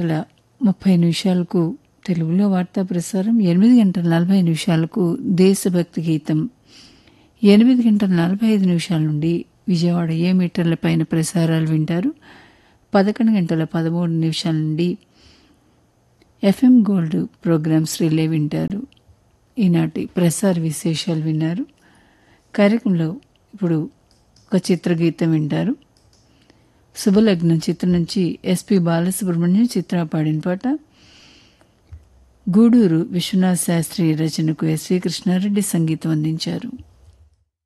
గంటల ముప్పై నిమిషాలకు తెలుగులో వార్తా ప్రసారం ఎనిమిది గంటల నలభై నిమిషాలకు దేశభక్తి గీతం ఎనిమిది గంటల నలభై ఐదు నిమిషాల నుండి విజయవాడ ఏ మీటర్ల పైన ప్రసారాలు వింటారు పదకొండు గంటల పదమూడు నిమిషాల నుండి ఎఫ్ఎం గోల్డ్ ప్రోగ్రామ్స్ రిలే వింటారు ఈనాటి ప్రసార విశేషాలు విన్నారు కార్యక్రమంలో ఇప్పుడు ఒక చిత్రగీతం వింటారు శుభలగ్నం చిత్రం నుంచి ఎస్పి బాలసుబ్రహ్మణ్యం చిత్ర పాడిన పాట గూడూరు విశ్వనాథ్ శాస్త్రి రచనకు ఎస్వి కృష్ణారెడ్డి సంగీతం అందించారు